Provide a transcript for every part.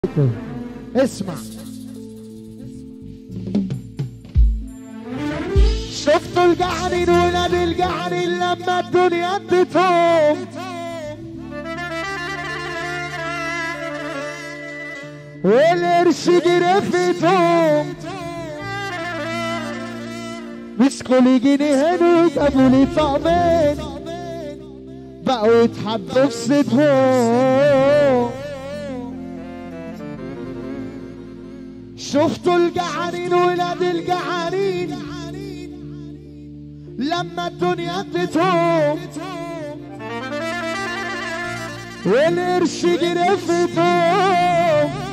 اسمع شفتوا الجعرين ولاد الجعرين لما الدنيا اديتهم والقرش جرفتهم مسكوا لي جنيهين وجابوا لي طعمين بقوا يتحدوا في صدفهم شفتوا الجعانين ولاد الجعانين لما الدنيا اديتهم والقرش جرفتهم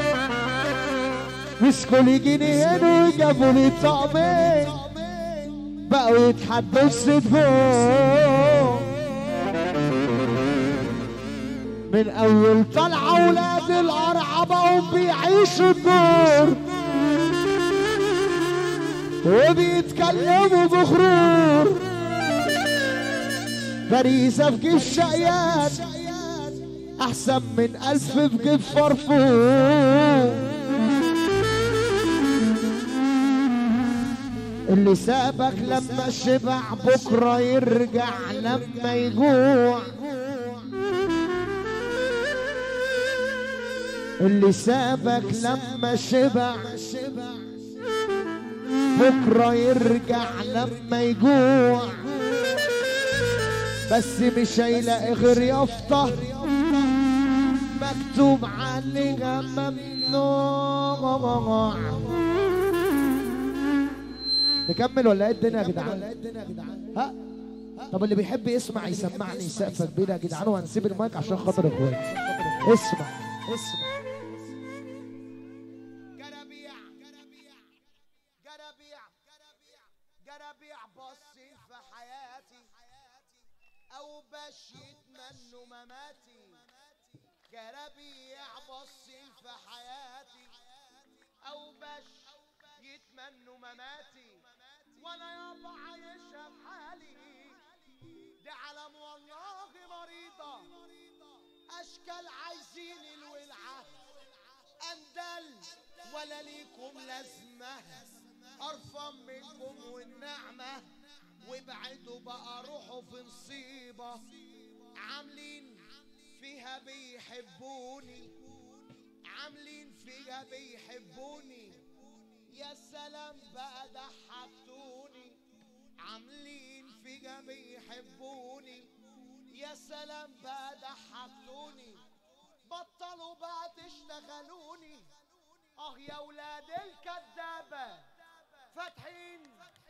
مسكوا لي جنيهين وجابوا لي طعمين بقوا يتحدوا في صدفهم من اول طلعه ولاد القرعه بقوا بيعيشوا الدور وبيتكلموا بغرور فريسه في جيب شقيان احسن من الف في جيب فرفور اللي سابك لما شبع بكره يرجع لما يجوع اللي سابك لما شبع بكره يرجع لما يجوع بس مش هيلاقي غير يافطه مكتوب عليها ممنوع نكمل ولا ايه الدنيا يا جدعان ها طب اللي بيحب يسمع يسمعني سقفه كبيره يا جدعان وهنسيب المايك عشان خاطر اخواتي اسمع اسمع جرابيع جرابيع جرابيع جرابيع بصين في حياتي او باش يتمنوا مماتي جرابيع بصين في حياتي او باش يتمنوا مماتي وانا يابا عايشها بحالي دي علم والله مريضة اشكال عايزين الولعة اندل ولا ليكم لازمة ارفم منكم والنعمة وابعدوا بقى روحوا في نصيبة عاملين فيها بيحبوني عاملين فيها بيحبوني يا سلام بقى ضحكتوني عاملين فيها بيحبوني يا سلام بقى ضحكتوني بطلوا بقى تشتغلوني اه يا ولاد الكدابة فاتحين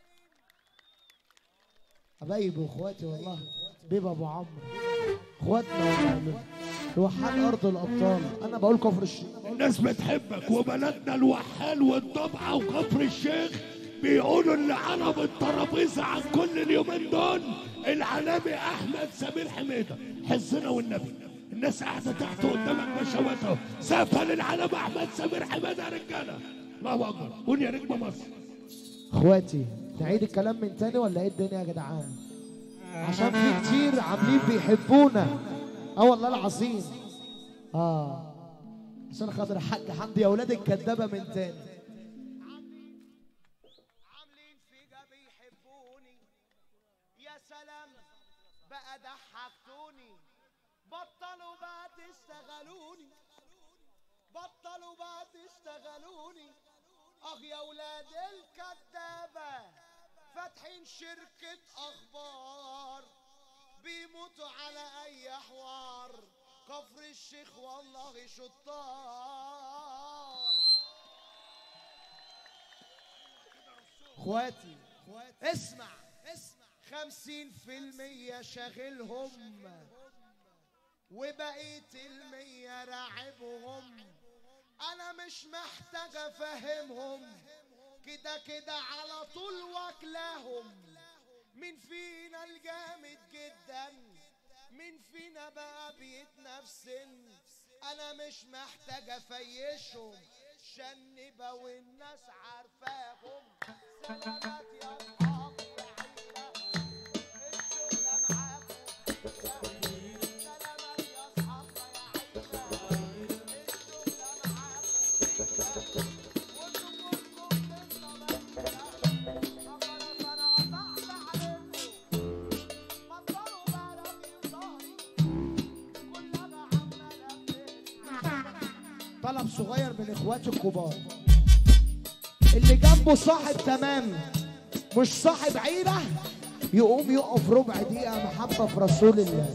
حبايبي واخواتي والله بيبا ابو عمرو اخواتنا الوحال ارض الابطال انا بقول كفر الشيخ الناس بتحبك وبلدنا الوحال والضبعة وكفر الشيخ بيقولوا اللي عرب الترابيزة عن كل اليومين دول العالمي أحمد سمير حميدة حسنا والنبي الناس قاعدة تحت قدامك بشواتها سافة للعالم أحمد سمير حميدة يا رجالة الله أكبر قول يا نجم مصر اخواتي تعيد الكلام من تاني ولا ايه الدنيا يا جدعان عشان في كتير عاملين بيحبونا اه والله العظيم اه عشان خاطر الحاج حمدي يا اولاد الكدابه من تاني عاملين فيها بيحبوني يا سلام بقى ضحكتوني بطلوا بقى تشتغلوني بطلوا بقى تشتغلوني اه يا ولاد الكدابة فاتحين شركة اخبار بيموتوا على اي حوار كفر الشيخ والله شطار اخواتي اسمع اسمع خمسين في المية شاغلهم وبقيت المية راعبهم انا مش محتاج افهمهم كده كده على طول واكلاهم مين فينا الجامد جدا مين فينا بقى بيتنفسن انا مش محتاج افيشهم شنبة والناس عارفاهم سلامات يا اصحابي الشغلة معاكم سلامات يا اصحابنا يا عيلة الشغلة معاكم طلب صغير من اخواتي الكبار اللي جنبه صاحب تمام مش صاحب عيلة يقوم يقف ربع دقيقة محبة في رسول الله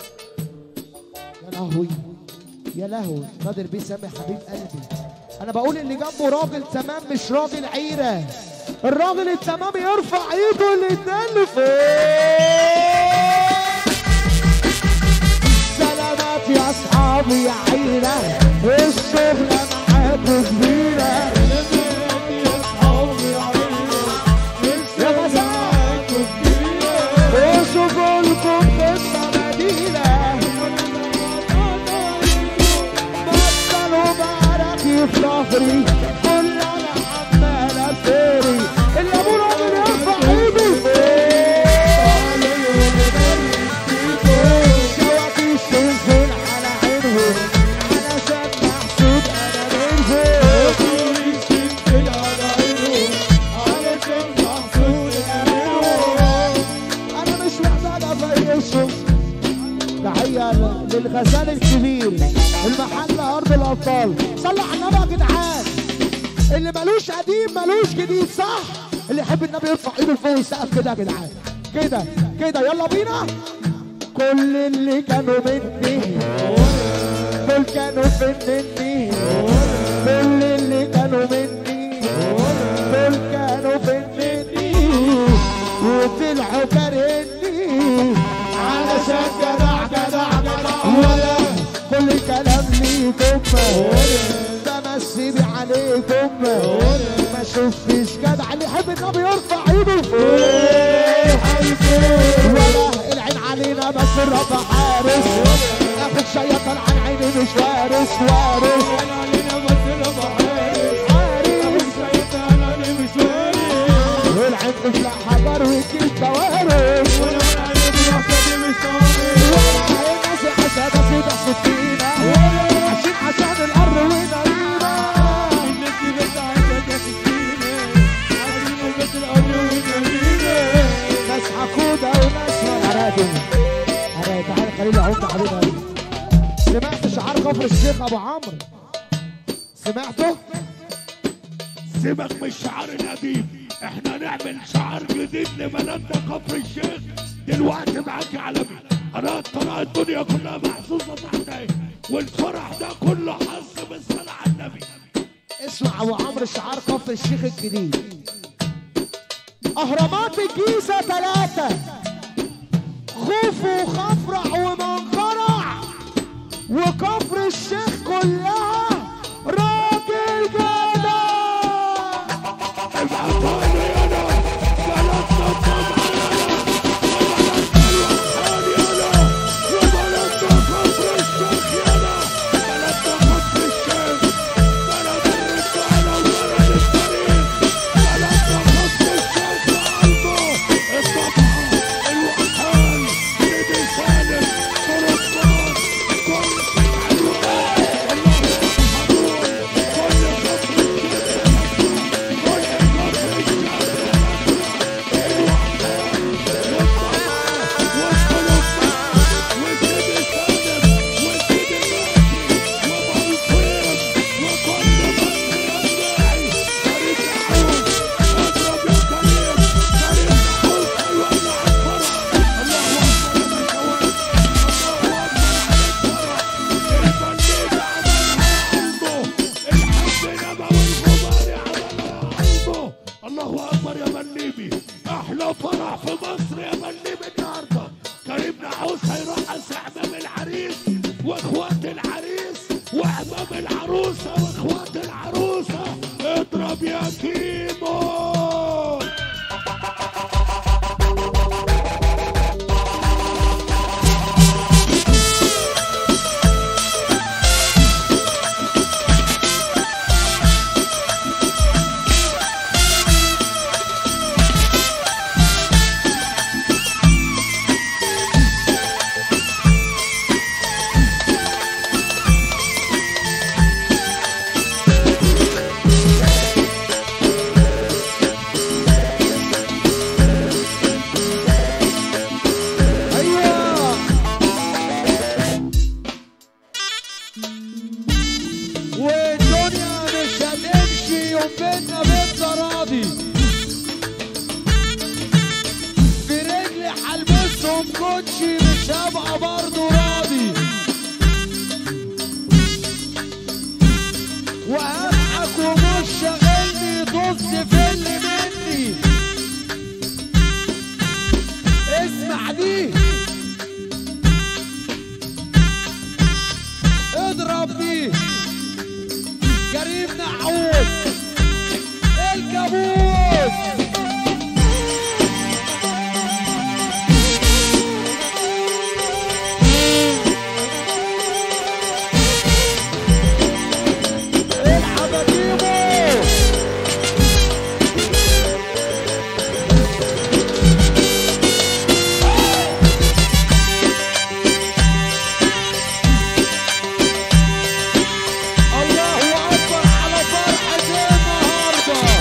يا لهوي يا لهوي قادر بيه سامي حبيب قلبي انا بقول اللي جنبه راجل تمام مش راجل عيرة الراجل التمام يرفع ايده الاتنين لفوق سلامات يا اصحابي يا عيلة الشغلة معاكم كبيرة يا مساء وشوفوا لكم قصة مدينة بطلوا معركي في ظهري كل انا عمال افيري اللي ابو راجل يرفع ايده فوق شواكيش تنزل على عينهم علشان محسود انا منهم انا مش محتاج افيشهم تحية للغزال الكبير المحل ارض الابطال صلوا على النبي يا جدعان اللي ملوش قديم ملوش جديد صح اللي يحب النبي يرفع ايده لفوق ويسقف كده يا جدعان كده كده يلا بينا كل اللي كانوا مني دول كانوا فين مني كل اللي كانوا مني دول كانوا فين مني وطلعوا كارهني علشان جدع جدع جدع ولا كل كلام ليكم تمسي عليكم ما شفتش جدع اللي يحب النبي يرفع ايده ولا العين علينا بس الرب حارس اخد شيطان عن عيني مش وارث وارث والعين تطلع حجر وتجيب كوارث الناس عشان تفيد سكينة عشان عشان الأرض ونرينا ناس حقودة وناس عراجل عراجل تعالى خليل عمد حبيبي سمعت شعار كفر الشيخ أبو عمرو سمعته؟ سيبك من الشعار القديم احنا نعمل شعار جديد لبلدنا كفر الشيخ دلوقتي معاك يا عالمي انا طلع الدنيا كلها محظوظه تحت والفرح ده كله حظ بالصلاه على النبي اسمع ابو عمرو شعار كفر الشيخ الجديد اهرامات الجيزه ثلاثه خوف وخفرع ومنقرع وكفر الشيخ كلها راجل جدع ابعتوني انا بلدنا الطبع انا وبلدنا كفر الشيخ يانا بلدنا كفر الشيخ بلد الرجاله وبلد التاريخ بلدنا كفر الشيخ وقلبه الطبعه الوحال سيدي سالم فرسان كل حلوات الله يرحمهم كل كفر الشيخ الله اكبر يا منيبي احلى فرح في مصر يا منيبي النهارده كريم نحوس هيرقص احمام العريس واخوات العريس واحمام العروسه واخوات العروسه اضرب يا كيمو بيتنا بيت راضي في رجلي هلبسهم كوتشي مش هبقى برضه راضي وهضحك ومش شاغلني طز في اللي مني اسمع دي اضرب بيه كريم نعود الكابوس العب يا كيمو الله اكبر على فرحه النهارده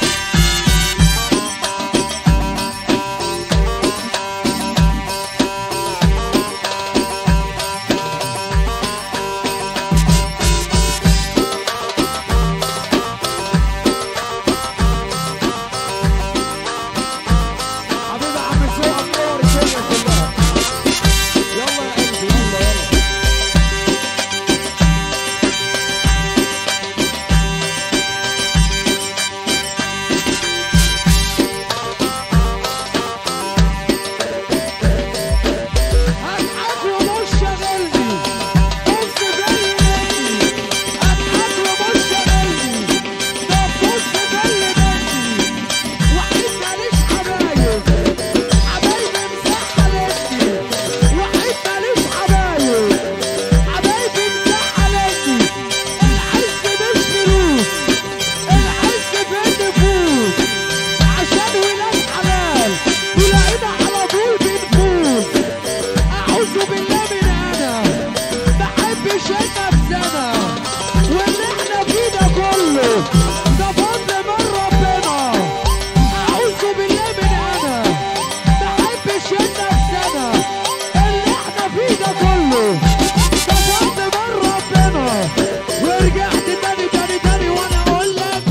حبيبي عم سوق منور الدنيا كلها يلا يا قلبي يلا يلا هضحك ومش شاغلني بص جاي مني هضحك ومش شاغلني طب بص جاي مني وحيد ماليش حبايب حبايبي مزعلتني وحيد ماليش حبايب حبايبي مزعلتني العز مش فلوس العز في النفوس عشان ولاد حلال تلاقينا على طول بنفوز اعوذ بالله من انا بحبش النفسنا واللي احنا فيه ده كله ده فضل من ربنا اعوذ بالله من انا بحبش النفسنا اللي احنا فيه ده كله ده فضل من ربنا ورجعت تاني تاني تاني وانا اقول لك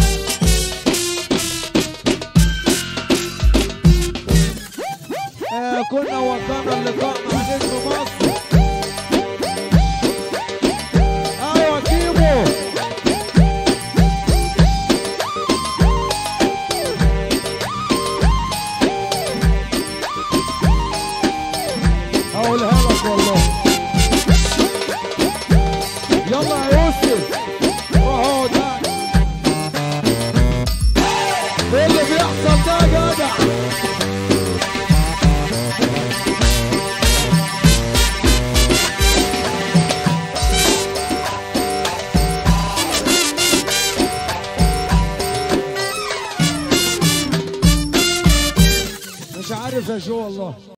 آه كنا وصلنا اللقاء مع نجم مصر ايوه كيمو هقولها لك والله يلا يا يوسف اهو ده ايه اللي بيحصل ده يا جدع مش عارف يا جو والله